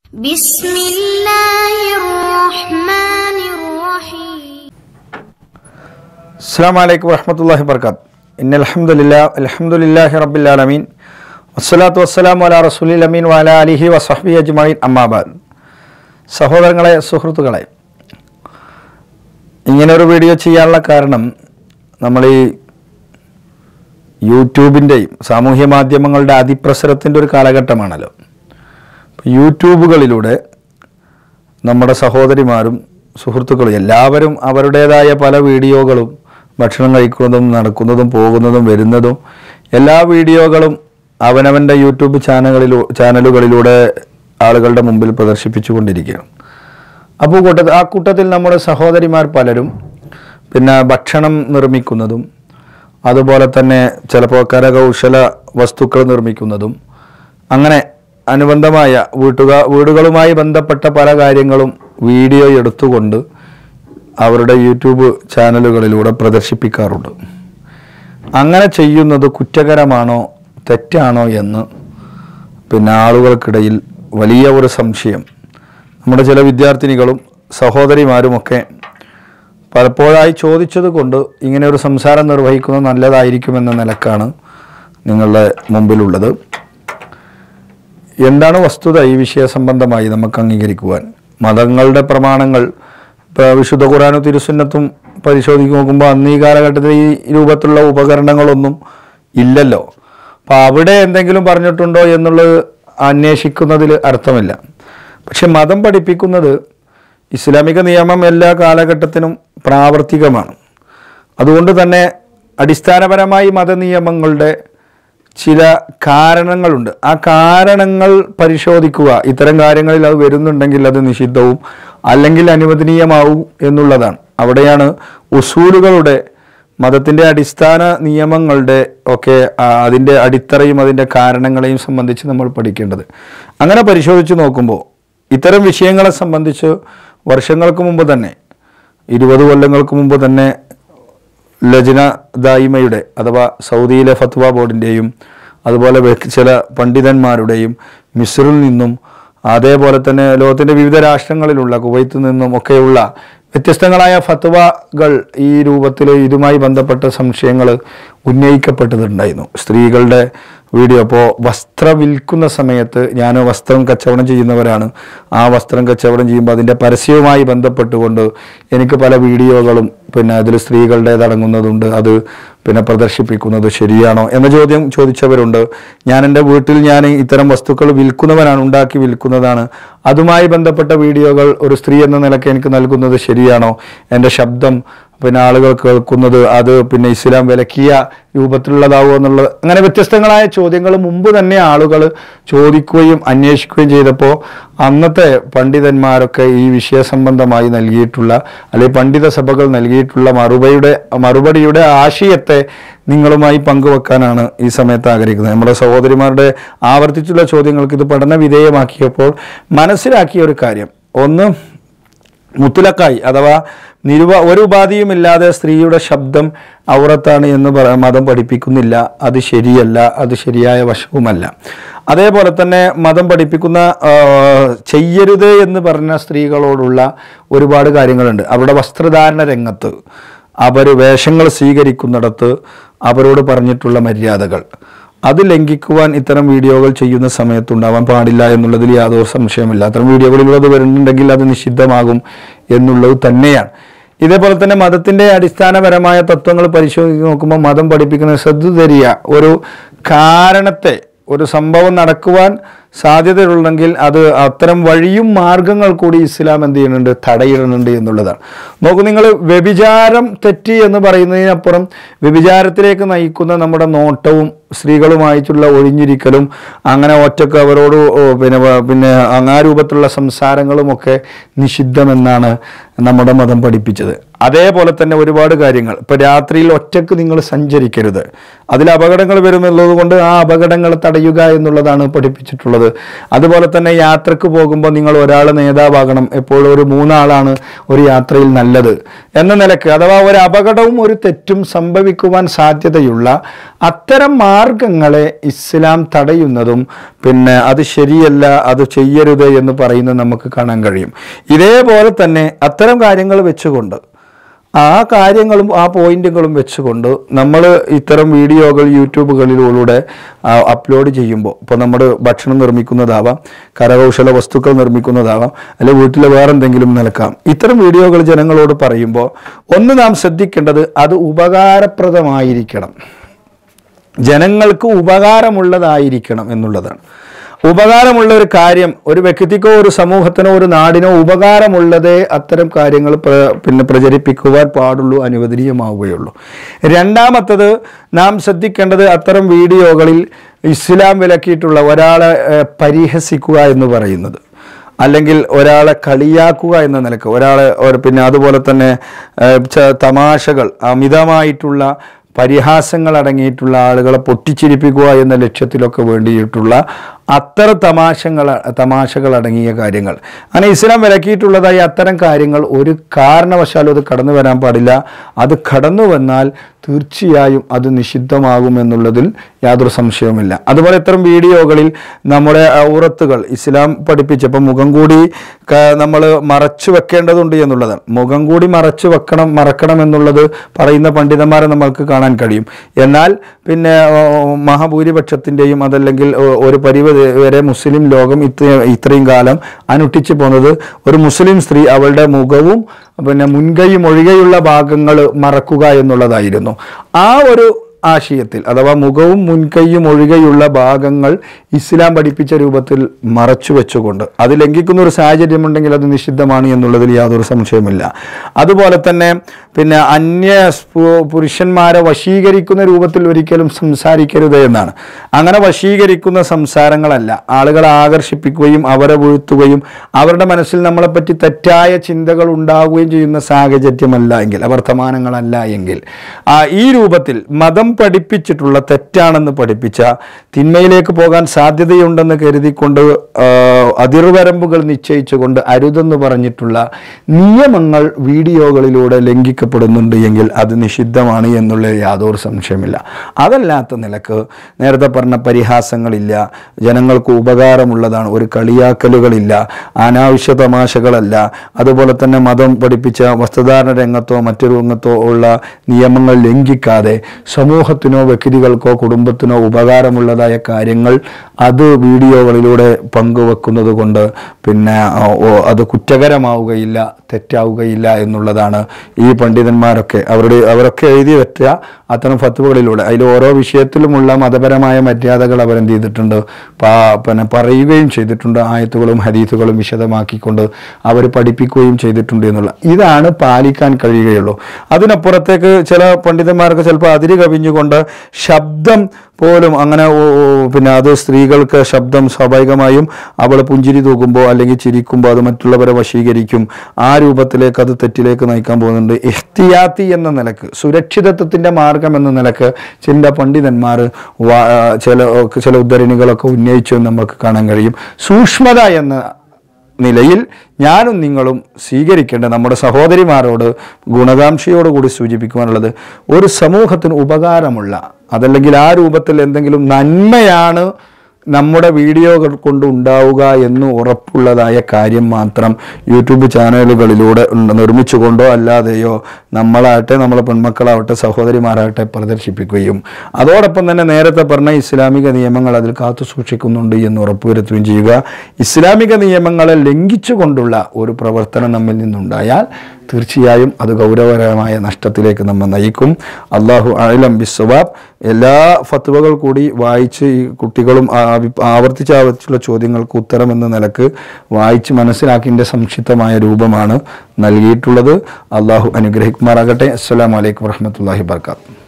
بسم الله الرحمن الرحيم അസ്സാം വലൈക്കും വറഹമത്തല്ലാഹി വർക്കാത്ത് ഇന്ന അലഹമുല്ലാ അലഹമുല്ലാഹി റബ്ബിലാലമീൻ വസ്സലാത്തു വസ്സലാം അല റസൂലിൽ അമീൻ വാല അലിഹി വസഹബി അജ്മീൻ അമ്മാബാദ് സഹോദരങ്ങളെ സുഹൃത്തുക്കളെ ഇങ്ങനെ ഒരു വീഡിയോ ചെയ്യാനുള്ള കാരണം നമ്മൾ ഈ യൂട്യൂബിൻ്റെയും സാമൂഹ്യ മാധ്യമങ്ങളുടെ അതിപ്രസരത്തിൻ്റെ ഒരു കാലഘട്ടമാണല്ലോ അപ്പോൾ യൂട്യൂബുകളിലൂടെ നമ്മുടെ സഹോദരിമാരും സുഹൃത്തുക്കളും എല്ലാവരും അവരുടേതായ പല വീഡിയോകളും ഭക്ഷണം കഴിക്കുന്നതും നടക്കുന്നതും പോകുന്നതും വരുന്നതും എല്ലാ വീഡിയോകളും അവനവൻ്റെ യൂട്യൂബ് ചാനലുകളിലൂ ചാനലുകളിലൂടെ ആളുകളുടെ മുമ്പിൽ പ്രദർശിപ്പിച്ചു കൊണ്ടിരിക്കുകയാണ് അപ്പോൾ കൂട്ടത്തിൽ ആ കൂട്ടത്തിൽ നമ്മുടെ സഹോദരിമാർ പലരും പിന്നെ ഭക്ഷണം നിർമ്മിക്കുന്നതും അതുപോലെ തന്നെ ചിലപ്പോൾ കരകൗശല വസ്തുക്കൾ നിർമ്മിക്കുന്നതും അങ്ങനെ അനുബന്ധമായ വീട്ടുക വീടുകളുമായി ബന്ധപ്പെട്ട പല കാര്യങ്ങളും വീഡിയോ എടുത്തുകൊണ്ട് അവരുടെ യൂട്യൂബ് ചാനലുകളിലൂടെ പ്രദർശിപ്പിക്കാറുണ്ട് അങ്ങനെ ചെയ്യുന്നത് കുറ്റകരമാണോ തെറ്റാണോ എന്ന് പിന്നെ ആളുകൾക്കിടയിൽ വലിയ ഒരു സംശയം നമ്മുടെ ചില വിദ്യാർത്ഥിനികളും സഹോദരിമാരുമൊക്കെ പലപ്പോഴായി ചോദിച്ചത് കൊണ്ട് ഇങ്ങനെ ഒരു സംസാരം നിർവഹിക്കുന്നത് നല്ലതായിരിക്കുമെന്ന നിലക്കാണ് നിങ്ങളുടെ മുമ്പിലുള്ളത് എന്താണ് വസ്തുത ഈ വിഷയ സംബന്ധമായി നമുക്ക് അംഗീകരിക്കുവാൻ മതങ്ങളുടെ പ്രമാണങ്ങൾ ഇപ്പോൾ വിശുദ്ധ ഖുറാനും തിരുസുന്നത്തും പരിശോധിച്ച് നോക്കുമ്പോൾ അന്ന് ഈ കാലഘട്ടത്തിൽ ഈ രൂപത്തിലുള്ള ഉപകരണങ്ങളൊന്നും ഇല്ലല്ലോ അപ്പോൾ അവിടെ എന്തെങ്കിലും പറഞ്ഞിട്ടുണ്ടോ എന്നുള്ളത് അന്വേഷിക്കുന്നതിൽ അർത്ഥമില്ല പക്ഷെ മതം പഠിപ്പിക്കുന്നത് ഇസ്ലാമിക നിയമം എല്ലാ കാലഘട്ടത്തിനും പ്രാവർത്തികമാണ് അതുകൊണ്ട് തന്നെ അടിസ്ഥാനപരമായി മതനിയമങ്ങളുടെ ചില കാരണങ്ങളുണ്ട് ആ കാരണങ്ങൾ പരിശോധിക്കുക ഇത്തരം കാര്യങ്ങളിൽ അത് വരുന്നുണ്ടെങ്കിൽ അത് നിഷിദ്ധവും അല്ലെങ്കിൽ അനുവദനീയമാവും എന്നുള്ളതാണ് അവിടെയാണ് ഉസൂലുകളുടെ മതത്തിൻ്റെ അടിസ്ഥാന നിയമങ്ങളുടെ ഒക്കെ ആ, അതിൻ്റെ അടിത്തറയും അതിൻ്റെ കാരണങ്ങളെയും സംബന്ധിച്ച് നമ്മൾ പഠിക്കേണ്ടത് അങ്ങനെ പരിശോധിച്ച് നോക്കുമ്പോൾ ഇത്തരം വിഷയങ്ങളെ സംബന്ധിച്ച് വർഷങ്ങൾക്ക് മുമ്പ് തന്നെ ഇരുപത് കൊല്ലങ്ങൾക്ക് മുമ്പ് തന്നെ ലജ്ന ദായിമയുടെ അഥവാ സൗദിയിലെ ഫത്വ ബോർഡിൻ്റെയും അതുപോലെ വ്യക്തി- ചില പണ്ഡിതന്മാരുടെയും മിസ്രിൽ നിന്നും അതേപോലെ തന്നെ ലോകത്തിൻ്റെ വിവിധ രാഷ്ട്രങ്ങളിലുള്ള കുവൈത്തിൽ നിന്നും ഒക്കെയുള്ള വ്യത്യസ്തങ്ങളായ ഫത്വകൾ ഈ രൂപത്തിൽ ഇതുമായി ബന്ധപ്പെട്ട സംശയങ്ങൾ ഉന്നയിക്കപ്പെട്ടതുണ്ടായിരുന്നു സ്ത്രീകളുടെ വീഡിയോ അപ്പോൾ വസ്ത്രം വിൽക്കുന്ന സമയത്ത് ഞാൻ വസ്ത്രം കച്ചവടം ചെയ്യുന്നവരാണ് ആ വസ്ത്രം കച്ചവടം ചെയ്യുമ്പോൾ അതിൻ്റെ പരസ്യവുമായി ബന്ധപ്പെട്ടുകൊണ്ട് എനിക്ക് പല വീഡിയോകളും പിന്നെ അതിൽ സ്ത്രീകളുടേതടങ്ങുന്നതുണ്ട് അത് പിന്നെ പ്രദർശിപ്പിക്കുന്നത് ശരിയാണോ എന്ന ചോദ്യം ചോദിച്ചവരുണ്ട് ഞാൻ എൻ്റെ വീട്ടിൽ ഞാൻ ഇത്തരം വസ്തുക്കൾ വിൽക്കുന്നവനാണ് ഉണ്ടാക്കി വിൽക്കുന്നതാണ് അതുമായി ബന്ധപ്പെട്ട വീഡിയോകൾ ഒരു സ്ത്രീ എന്ന നിലയ്ക്ക് എനിക്ക് നൽകുന്നത് ശരിയാണോ എൻ്റെ ശബ്ദം പിന്നെ ആളുകൾ കേൾക്കുന്നത് അത് പിന്നെ ഇസ്ലാം വിലക്കിയ രൂപത്തിലുള്ളതാവോ എന്നുള്ളത് അങ്ങനെ വ്യത്യസ്തങ്ങളായ ചോദ്യങ്ങൾ മുമ്പ് തന്നെ ആളുകൾ ചോദിക്കുകയും അന്വേഷിക്കുകയും ചെയ്തപ്പോൾ അന്നത്തെ പണ്ഡിതന്മാരൊക്കെ ഈ വിഷയ സംബന്ധമായി നൽകിയിട്ടുള്ള അല്ലെങ്കിൽ പണ്ഡിത സഭകൾ നൽകിയിട്ടുള്ള മറുപടിയുടെ മറുപടിയുടെ ആശയത്തെ നിങ്ങളുമായി പങ്കുവെക്കാനാണ് ഈ സമയത്ത് ആഗ്രഹിക്കുന്നത് നമ്മുടെ സഹോദരിമാരുടെ ആവർത്തിച്ചുള്ള ചോദ്യങ്ങൾക്ക് ഇത് പഠന വിധേയമാക്കിയപ്പോൾ മനസ്സിലാക്കിയ ഒരു കാര്യം ഒന്ന് മുത്തലക്കായി അഥവാ നിരുപ ഒരു ഉപാധിയുമില്ലാതെ സ്ത്രീയുടെ ശബ്ദം ഔറത്താണ് എന്ന് പറ മതം പഠിപ്പിക്കുന്നില്ല അത് ശരിയല്ല അത് ശരിയായ വശവുമല്ല അതേപോലെ തന്നെ മതം പഠിപ്പിക്കുന്ന ആ, ചെയ്യരുത് എന്ന് പറഞ്ഞ സ്ത്രീകളോടുള്ള ഒരുപാട് കാര്യങ്ങളുണ്ട് അവരുടെ വസ്ത്രധാരണ രംഗത്ത് അവർ വേഷങ്ങൾ സ്വീകരിക്കുന്നിടത്ത് അവരോട് പറഞ്ഞിട്ടുള്ള മര്യാദകൾ അത് ലംഘിക്കുവാൻ ഇത്തരം വീഡിയോകൾ ചെയ്യുന്ന സമയത്ത് ഉണ്ടാവാൻ പാടില്ല എന്നുള്ളതിൽ യാതൊരു സംശയമില്ല അത്തരം വീഡിയോകളിലൂടെ അത് വരുന്നുണ്ടെങ്കിൽ അത് നിഷിദ്ധമാകും എന്നുള്ളത് തന്നെയാണ് ഇതേപോലെ തന്നെ മതത്തിന്റെ അടിസ്ഥാനപരമായ തത്വങ്ങൾ പരിശോധിച്ച് നോക്കുമ്പോൾ മതം പഠിപ്പിക്കുന്ന ശ്രദ്ധ തരിക ഒരു കാരണത്തെ ഒരു സംഭവം നടക്കുവാൻ സാധ്യതയുണ്ടെങ്കിൽ അത് അത്തരം വഴിയും മാർഗങ്ങൾ കൂടി ഇസ്ലാം എന്ത് ചെയ്യുന്നുണ്ട് തടയിടുന്നുണ്ട് എന്നുള്ളതാണ് നോക്കൂ നിങ്ങൾ വ്യഭിചാരം തെറ്റി എന്ന് പറയുന്നതിനപ്പുറം വ്യഭിചാരത്തിലേക്ക് നയിക്കുന്ന നമ്മുടെ നോട്ടവും സ്ത്രീകളുമായിട്ടുള്ള ഒഴിഞ്ഞിരിക്കലും അങ്ങനെ ഒറ്റക്ക് അവരോട് ഓ, പിന്നെ വ- പിന്നെ അങ്ങാ രൂപത്തിലുള്ള സംസാരങ്ങളുമൊക്കെ നിഷിദ്ധമെന്നാണ് നമ്മുടെ മതം പഠിപ്പിച്ചത് അതേപോലെ തന്നെ ഒരുപാട് കാര്യങ്ങൾ ഇപ്പൊ രാത്രിയിൽ ഒറ്റക്ക് നിങ്ങൾ സഞ്ചരിക്കരുത് അതിൽ അപകടങ്ങൾ വരുമെന്നുള്ളത് കൊണ്ട് ആ അപകടങ്ങൾ തടയുക എന്നുള്ളതാണ് പഠിപ്പിച്ചിട്ടുള്ളത് എന്നുള്ളത് അതുപോലെ തന്നെ യാത്രക്ക് പോകുമ്പോൾ നിങ്ങൾ ഒരാൾ നേതാവാകണം എപ്പോഴും ഒരു മൂന്നാളാണ് ഒരു യാത്രയിൽ നല്ലത് എന്ന നിലക്ക് അഥവാ ഒരു അപകടവും ഒരു തെറ്റും സംഭവിക്കുവാൻ സാധ്യതയുള്ള അത്തരം മാർഗങ്ങളെ ഇസ്ലാം തടയുന്നതും പിന്നെ അത് ശരിയല്ല അത് ചെയ്യരുത് എന്ന് പറയുന്നത് നമുക്ക് കാണാൻ കഴിയും ഇതേപോലെ തന്നെ അത്തരം കാര്യങ്ങൾ വെച്ചുകൊണ്ട് ആ കാര്യങ്ങളും ആ പോയിന്റുകളും വെച്ചുകൊണ്ട് നമ്മൾ ഇത്തരം വീഡിയോകൾ യൂട്യൂബുകളിലൂടെ ആ, അപ്ലോഡ് ചെയ്യുമ്പോൾ ഇപ്പോൾ നമ്മൾ ഭക്ഷണം നിർമ്മിക്കുന്നതാവാം കരകൗശല വസ്തുക്കൾ നിർമ്മിക്കുന്നതാവാം അല്ലെങ്കിൽ വീട്ടിൽ വേറെ എന്തെങ്കിലും നിലക്കാം ഇത്തരം വീഡിയോകൾ ജനങ്ങളോട് പറയുമ്പോൾ ഒന്ന് നാം ശ്രദ്ധിക്കേണ്ടത് അത് ഉപകാരപ്രദമായിരിക്കണം ജനങ്ങൾക്ക് ഉപകാരമുള്ളതായിരിക്കണം എന്നുള്ളതാണ് ഉപകാരമുള്ള ഒരു കാര്യം ഒരു വ്യക്തിക്കോ ഒരു സമൂഹത്തിനോ ഒരു നാടിനോ ഉപകാരമുള്ളതേ അത്തരം കാര്യങ്ങൾ പ്ര- പിന്നെ പ്രചരിപ്പിക്കുവാൻ പാടുള്ളൂ അനുവദനീയമാവുകയുള്ളൂ രണ്ടാമത്തത് നാം ശ്രദ്ധിക്കേണ്ടത് അത്തരം വീഡിയോകളിൽ ഇസ്ലാം വിലക്കിയിട്ടുള്ള ഒരാളെ ഏഹ്, പരിഹസിക്കുക എന്ന് പറയുന്നത് അല്ലെങ്കിൽ ഒരാളെ കളിയാക്കുക എന്ന നിലക്ക് ഒരാളെ ഒരു പിന്നെ അതുപോലെ തന്നെ ഏഹ്, ച- തമാശകൾ അമിതമായിട്ടുള്ള പരിഹാസങ്ങൾ അടങ്ങിയിട്ടുള്ള ആളുകളെ പൊട്ടിച്ചിരിപ്പിക്കുക എന്ന ലക്ഷ്യത്തിലൊക്കെ വേണ്ടിയിട്ടുള്ള അത്തരം തമാശകൾ തമാശകൾ അടങ്ങിയ കാര്യങ്ങൾ അങ്ങനെ ഇസ്ലാം വിലക്കിയിട്ടുള്ളതായി അത്തരം കാര്യങ്ങൾ ഒരു കാരണവശാലും അത് കടന്നു വരാൻ പാടില്ല അത് കടന്നു വന്നാൽ തീർച്ചയായും അത് നിഷിദ്ധമാകുമെന്നുള്ളതിൽ യാതൊരു സംശയവുമില്ല അതുപോലെ ഇത്തരം വീഡിയോകളിൽ നമ്മുടെ ഔറത്തുകൾ ഇസ്ലാം പഠിപ്പിച്ചപ്പോൾ മുഖം കൂടി നമ്മൾ മറച്ചു വെക്കേണ്ടതുണ്ട് എന്നുള്ളതാണ് മുഖം കൂടി മറച്ചു വെക്കണം മറക്കണം എന്നുള്ളത് പറയുന്ന പണ്ഡിതന്മാരെ നമ്മൾക്ക് കാണാൻ കഴിയും എന്നാൽ പിന്നെ ഓ, മഹാഭൂരിപക്ഷത്തിൻ്റെയും അതല്ലെങ്കിൽ ഓ, ഒരു പരിധി വരെ മുസ്ലിം ലോകം ഇത്ര ഇത്രയും കാലം അനുഷ്ഠിച്ചു പോകുന്നത് ഒരു മുസ്ലിം സ്ത്രീ അവളുടെ മുഖവും പിന്നെ മുൻകൈയും ഒഴികെയുള്ള ഭാഗങ്ങൾ മറക്കുക എന്നുള്ളതായിരുന്നു ആ ഒരു ആശയത്തിൽ അഥവാ മുഖവും മുൻകൈയും ഒഴികെയുള്ള ഭാഗങ്ങൾ ഇസ്ലാം പഠിപ്പിച്ച രൂപത്തിൽ മറച്ചു വെച്ചുകൊണ്ട് അത് ലംഘിക്കുന്ന ഒരു സാഹചര്യമുണ്ടെങ്കിൽ അത് നിഷിദ്ധമാണ് എന്നുള്ളതിൽ യാതൊരു സംശയമില്ല അതുപോലെ തന്നെ പിന്നെ അന്യ സ്പു- പുരുഷന്മാരെ വശീകരിക്കുന്ന രൂപത്തിൽ ഒരിക്കലും സംസാരിക്കരുത് എന്നാണ് അങ്ങനെ വശീകരിക്കുന്ന സംസാരങ്ങളല്ല ആളുകളെ ആകർഷിപ്പിക്കുകയും അവരെ വീഴ്ത്തുകയും അവരുടെ മനസ്സിൽ നമ്മളെപ്പറ്റി തെറ്റായ ചിന്തകൾ ഉണ്ടാവുകയും ചെയ്യുന്ന സാഹചര്യമല്ല എങ്കിൽ വർത്തമാനങ്ങളല്ല എങ്കിൽ ആ, ഈ രൂപത്തിൽ മതം പഠിപ്പിച്ചിട്ടുള്ള തെറ്റാണെന്ന് പഠിപ്പിച്ച തിന്മയിലേക്ക് പോകാൻ സാധ്യതയുണ്ടെന്ന് കരുതിക്കൊണ്ട് ആ, അതിർവരമ്പുകൾ നിശ്ചയിച്ചുകൊണ്ട് അരുതെന്ന് പറഞ്ഞിട്ടുള്ള നിയമങ്ങൾ വീഡിയോകളിലൂടെ ലംഘിക്കപ്പെടുന്നുണ്ട് എങ്കിൽ അത് നിഷിദ്ധമാണ് എന്നുള്ള യാതൊരു സംശയമില്ല അതല്ലാത്ത നിലക്ക് നേരത്തെ പറഞ്ഞ പരിഹാസങ്ങളില്ല ജനങ്ങൾക്ക് ഉപകാരമുള്ളതാണ് ഒരു കളിയാക്കലുകളില്ല അനാവശ്യ തമാശകളല്ല അതുപോലെ തന്നെ മതം പഠിപ്പിച്ച വസ്ത്രധാരണ രംഗത്തോ മറ്റൊരു രംഗത്തോ ഉള്ള നിയമങ്ങൾ ലംഘിക്കാതെ സമൂഹത്തിനോ വ്യക്തികൾക്കോ കുടുംബത്തിനോ ഉപകാരമുള്ളതായ കാര്യങ്ങൾ അത് വീഡിയോകളിലൂടെ പങ്കുവെക്കുന്നത് കൊണ്ട് പിന്നെ ആ, ഓ, അത് കുറ്റകരമാവുകയില്ല തെറ്റാവുകയില്ല എന്നുള്ളതാണ് ഈ പണ്ഡിതന്മാരൊക്കെ അവരുടെ അവരൊക്കെ എഴുതി വെച്ച അത്തരം ഫത്തുവകളിലൂടെ അതിൽ ഓരോ വിഷയത്തിലുമുള്ള മതപരമായ മര്യാദകൾ അവരെന്ത് ചെയ്തിട്ടുണ്ട് പാ- പിന്നെ പറയുകയും ചെയ്തിട്ടുണ്ട് ആയത്തുകളും ഹദീസുകളും വിശദമാക്കിക്കൊണ്ട് അവർ പഠിപ്പിക്കുകയും ചെയ്തിട്ടുണ്ട് എന്നുള്ള ഇതാണ് പാലിക്കാൻ കഴിയുകയുള്ളൂ അതിനപ്പുറത്തേക്ക് ചില പണ്ഡിതന്മാർക്ക് ചിലപ്പോൾ അതിര് കവിഞ്ഞുകൊണ്ട് ശബ്ദം പോലും അങ്ങനെ ഓ- ഓ- പിന്നെ അത് സ്ത്രീകൾക്ക് ശബ്ദം സ്വാഭാവികമായും അവൾ പുഞ്ചിരി തൂക്കുമ്പോൾ അല്ലെങ്കിൽ ചിരിക്കുമ്പോൾ അത് മറ്റുള്ളവരെ വശീകരിക്കും ആ രൂപത്തിലേക്ക് അത് തെറ്റിലേക്ക് നയിക്കാൻ പോകുന്നുണ്ട് ഇഹ്തിയാത്തി എന്ന നിലക്ക് സുരക്ഷിതത്വത്തിന്റെ മാർഗം എന്ന നിലക്ക് ചില പണ്ഡിതന്മാർ വാ- ചില ചില ഉദ്ധരണികളൊക്കെ ഉന്നയിച്ചു എന്ന് നമുക്ക് കാണാൻ കഴിയും സൂക്ഷ്മത എന്ന നിലയിൽ ഞാനും നിങ്ങളും സ്വീകരിക്കേണ്ട നമ്മുടെ സഹോദരിമാരോട് ഗുണകാംക്ഷയോട് കൂടി സൂചിപ്പിക്കുവാനുള്ളത് ഒരു സമൂഹത്തിന് ഉപകാരമുള്ള അതല്ലെങ്കിൽ ആ രൂപത്തിൽ എന്തെങ്കിലും നന്മയാണ് നമ്മുടെ വീഡിയോകൾ കൊണ്ട് ഉണ്ടാവുക എന്ന് ഉറപ്പുള്ളതായ കാര്യം മാത്രം യൂട്യൂബ് ചാനലുകളിലൂടെ ഉണ്ട് നിർമ്മിച്ചുകൊണ്ടോ അല്ലാതെയോ നമ്മളാകട്ടെ നമ്മളെ പെൺമക്കളാവട്ടെ സഹോദരിമാരാകട്ടെ പ്രദർശിപ്പിക്കുകയും അതോടൊപ്പം തന്നെ നേരത്തെ പറഞ്ഞ ഇസ്ലാമിക നിയമങ്ങൾ അതിൽ കാത്തു സൂക്ഷിക്കുന്നുണ്ട് എന്ന് ഉറപ്പുവരുത്തുകയും ചെയ്യുക ഇസ്ലാമിക നിയമങ്ങളെ ലംഘിച്ചുകൊണ്ടുള്ള ഒരു പ്രവർത്തനം നമ്മിൽ നിന്നുണ്ടായാൽ തീർച്ചയായും അത് ഗൗരവകരമായ നഷ്ടത്തിലേക്ക് നമ്മെ നയിക്കും അള്ളാഹു അലം ബിസ്വാബ് എല്ലാ ഫത്വകൾ കൂടി വായിച്ച് ഈ കുട്ടികളും ആ- ആവി- ആവർത്തിച്ച് ആവർത്തിച്ചുള്ള ചോദ്യങ്ങൾക്ക് ഉത്തരം എന്ന നിലക്ക് വായിച്ച് മനസ്സിലാക്കിൻ്റെ സംക്ഷിപ്തമായ രൂപമാണ് നൽകിയിട്ടുള്ളത് അള്ളാഹു അനുഗ്രഹിക്കുമാറാകട്ടെ അസ്സലാമലൈക്കും വറഹമത്തല്ലാഹി വർക്കാത്തു